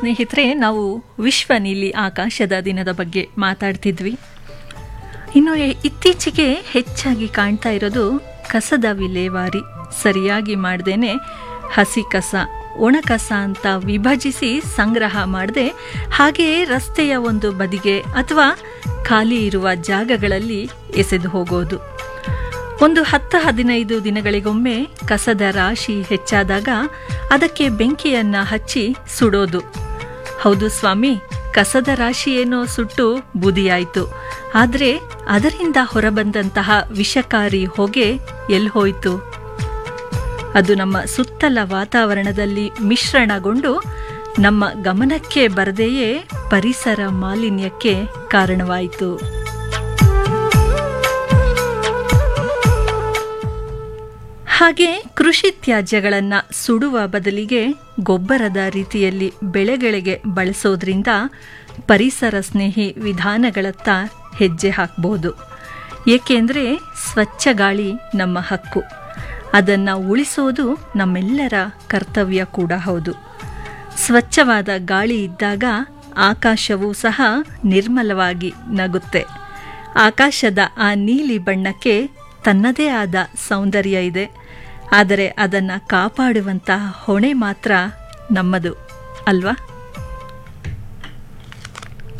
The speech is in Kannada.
ಸ್ನೇಹಿತರೆ ನಾವು ವಿಶ್ವ ನೀಲಿ ಆಕಾಶದ ದಿನದ ಬಗ್ಗೆ ಮಾತಾಡ್ತಿದ್ವಿ ಇನ್ನು ಎ- ಇತ್ತೀಚೆಗೆ ಹೆಚ್ಚಾಗಿ ಕಾಣ್ತಾ ಇರೋದು ಕಸದ ವಿಲೇವಾರಿ ಸರಿಯಾಗಿ ಮಾಡ್ದೇನೆ ಹಸಿ ಕಸ ಒಣ ಕಸ ಅಂತ ವಿಭಜಿಸಿ ಸಂಗ್ರಹ ಮಾಡದೆ ಹಾಗೆಯೇ ರಸ್ತೆಯ ಒಂದು ಬದಿಗೆ ಅಥವಾ ಖಾಲಿ ಇರುವ ಜಾಗಗಳಲ್ಲಿ ಎಸೆದು ಹೋಗೋದು ಒಂದು ಹತ್ತು ಹದಿನೈದು ದಿನಗಳಿಗೊಮ್ಮೆ ಕಸದ ರಾಶಿ ಹೆಚ್ಚಾದಾಗ ಅದಕ್ಕೆ ಬೆಂಕಿಯನ್ನ ಹಚ್ಚಿ ಸುಡೋದು ಹೌದು ಸ್ವಾಮಿ ಕಸದ ರಾಶಿ ಏನೋ ಸುಟ್ಟು ಬೂದಿಯಾಯಿತು ಆದರೆ ಅದರಿಂದ ಹೊರಬಂದಂತಹ ವಿಷಕಾರಿ ಹೊಗೆ ಎಲ್ಲಿ ಹೋಯಿತು ಅದು ನಮ್ಮ ಸುತ್ತಲ ವಾತಾವರಣದಲ್ಲಿ ಮಿಶ್ರಣಗೊಂಡು ನಮ್ಮ ಗಮನಕ್ಕೆ ಬರದೆಯೇ ಪರಿಸರ ಮಾಲಿನ್ಯಕ್ಕೆ ಕಾರಣವಾಯಿತು ಹಾಗೆ ಕೃಷಿ ತ್ಯಾಜ್ಯಗಳನ್ನು ಸುಡುವ ಬದಲಿಗೆ ಗೊಬ್ಬರದ ರೀತಿಯಲ್ಲಿ ಬೆಳೆಗಳಿಗೆ ಬಳಸೋದ್ರಿಂದ ಪರಿಸರ ಸ್ನೇಹಿ ವಿಧಾನಗಳತ್ತ ಹೆಜ್ಜೆ ಹಾಕ್ಬೋದು ಏಕೆಂದರೆ ಸ್ವಚ್ಛ ಗಾಳಿ ನಮ್ಮ ಹಕ್ಕು ಅದನ್ನು ಉಳಿಸೋದು ನಮ್ಮೆಲ್ಲರ ಕರ್ತವ್ಯ ಕೂಡ ಹೌದು ಸ್ವಚ್ಛವಾದ ಗಾಳಿ ಇದ್ದಾಗ ಆಕಾಶವೂ ಸಹ ನಿರ್ಮಲವಾಗಿ ನಗುತ್ತೆ ಆಕಾಶದ ಆ ನೀಲಿ ಬಣ್ಣಕ್ಕೆ ತನ್ನದೇ ಆದ ಸೌಂದರ್ಯ ಇದೆ ಆದರೆ ಅದನ್ನು ಕಾಪಾಡುವಂತಹ ಹೊಣೆ ಮಾತ್ರ ನಮ್ಮದು ಅಲ್ವಾ